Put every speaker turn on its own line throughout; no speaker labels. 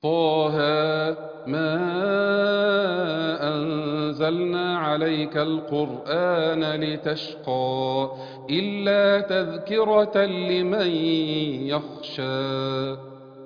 طه ما أنزلنا عليك القرآن لتشقى إلا تذكرة لمن يخشى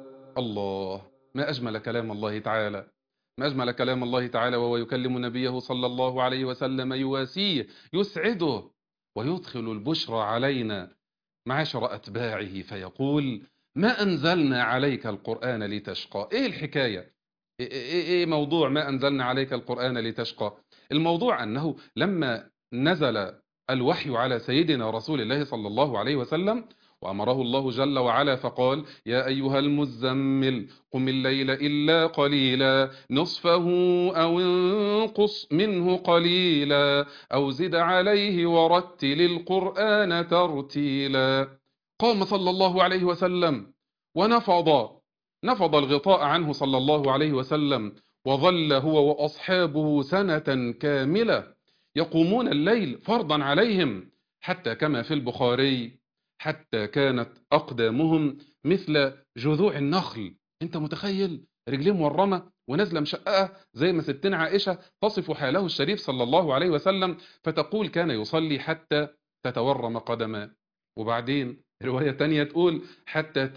الله ما أجمل كلام الله تعالى ما أجمل كلام الله تعالى وهو يكلم نبيه صلى الله عليه وسلم يواسيه يسعده ويدخل البشرى علينا معاشر أتباعه فيقول ما أنزلنا عليك القرآن لتشقى إيه الحكاية إيه, إيه, إيه موضوع ما أنزلنا عليك القرآن لتشقى الموضوع أنه لما نزل الوحي على سيدنا رسول الله صلى الله عليه وسلم وأمره الله جل وعلا فقال يا أيها المزمل قم الليل إلا قليلا نصفه أو انقص منه قليلا أو زد عليه ورتل القرآن ترتيلا قام صلى الله عليه وسلم ونفض نفض الغطاء عنه صلى الله عليه وسلم وظل هو وأصحابه سنة كاملة يقومون الليل فرضا عليهم حتى كما في البخاري حتى كانت أقدامهم مثل جذوع النخل انت متخيل رجليه مورمة ونازله مشققة زي ما ستنا عائشة تصف حاله الشريف صلى الله عليه وسلم فتقول كان يصلي حتى تتورم قدماه وبعدين رواية تانية تقول حتى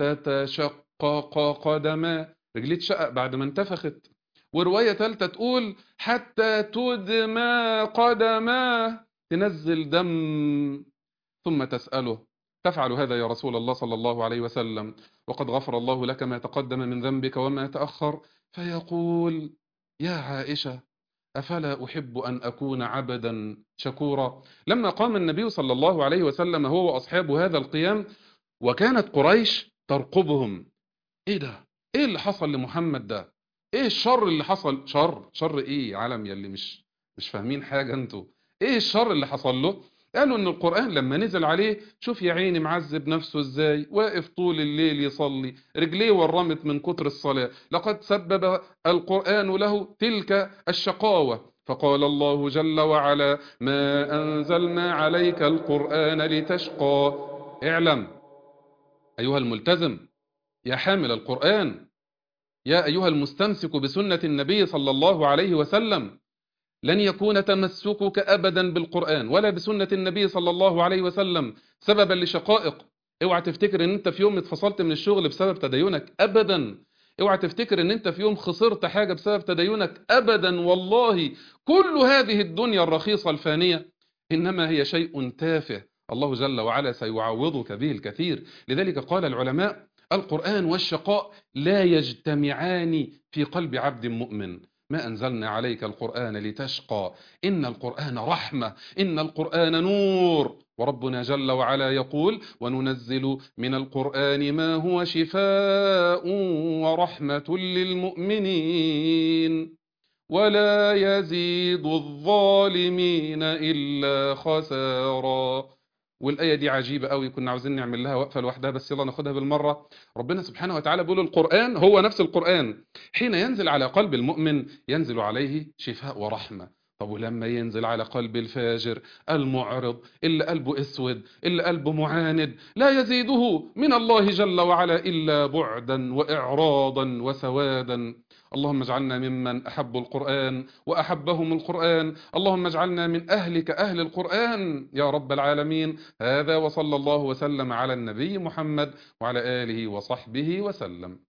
تتشقق قدماه رجليه تشقق بعد ما انتفخت ورواية ثالثة تقول حتى تدمى قدماه تنزل دم ثم تسأله تفعل هذا يا رسول الله صلى الله عليه وسلم وقد غفر الله لك ما تقدم من ذنبك وما تأخر فيقول يا عائشة أفلا أحب أن أكون عبدا شكورا لما قام النبي صلى الله عليه وسلم هو وأصحابه هذا القيام وكانت قريش ترقبهم إيه ده؟ إيه اللي حصل لمحمد ده؟ إيه الشر اللي حصل؟ شر؟ شر إيه عالم يلي مش مش فاهمين حاجة أنتوا إيه الشر اللي حصل له؟ قالوا ان القرآن لما نزل عليه شوف يا عيني معذب نفسه ازاي واقف طول الليل يصلي رجليه ورمت من كتر الصلاة لقد سبب القرآن له تلك الشقاوة فقال الله جل وعلا ما أنزلنا عليك القرآن لتشقى اعلم أيها الملتزم يا حامل القرآن يا أيها المستمسك بسنة النبي صلى الله عليه وسلم لن يكون تمسكك أبدا بالقرآن ولا بسنة النبي صلى الله عليه وسلم سببا لشقائق اوعى تفتكر ان انت في يوم اتفصلت من الشغل بسبب تدينك ابدا اوعى تفتكر ان انت في يوم خسرت حاجة بسبب تدينك ابدا والله كل هذه الدنيا الرخيصة الفانية انما هي شيء تافه الله جل وعلا سيعوضك به الكثير لذلك قال العلماء القرآن والشقاء لا يجتمعان في قلب عبد مؤمن ما أنزلنا عليك القرآن لتشقى إن القرآن رحمة إن القرآن نور وربنا جل وعلا يقول وننزل من القرآن ما هو شفاء ورحمة للمؤمنين ولا يزيد الظالمين إلا خسارا والآية دي عجيبة قوي كنا عاوزين نعمل لها وقفة لوحدها بس يلا ناخدها بالمرة ربنا سبحانه وتعالى بيقول القرآن هو نفس القرآن حين ينزل على قلب المؤمن ينزل عليه شفاء ورحمة طب ولما ينزل على قلب الفاجر المعرض اللي قلبه اسود اللي قلبه معاند لا يزيده من الله جل وعلا إلا بعدا وإعراضا وسوادا اللهم اجعلنا ممن أحبوا القرآن وأحبهم القرآن اللهم اجعلنا من أهلك أهل القرآن يا رب العالمين هذا وصلى الله وسلم على النبي محمد وعلى آله وصحبه وسلم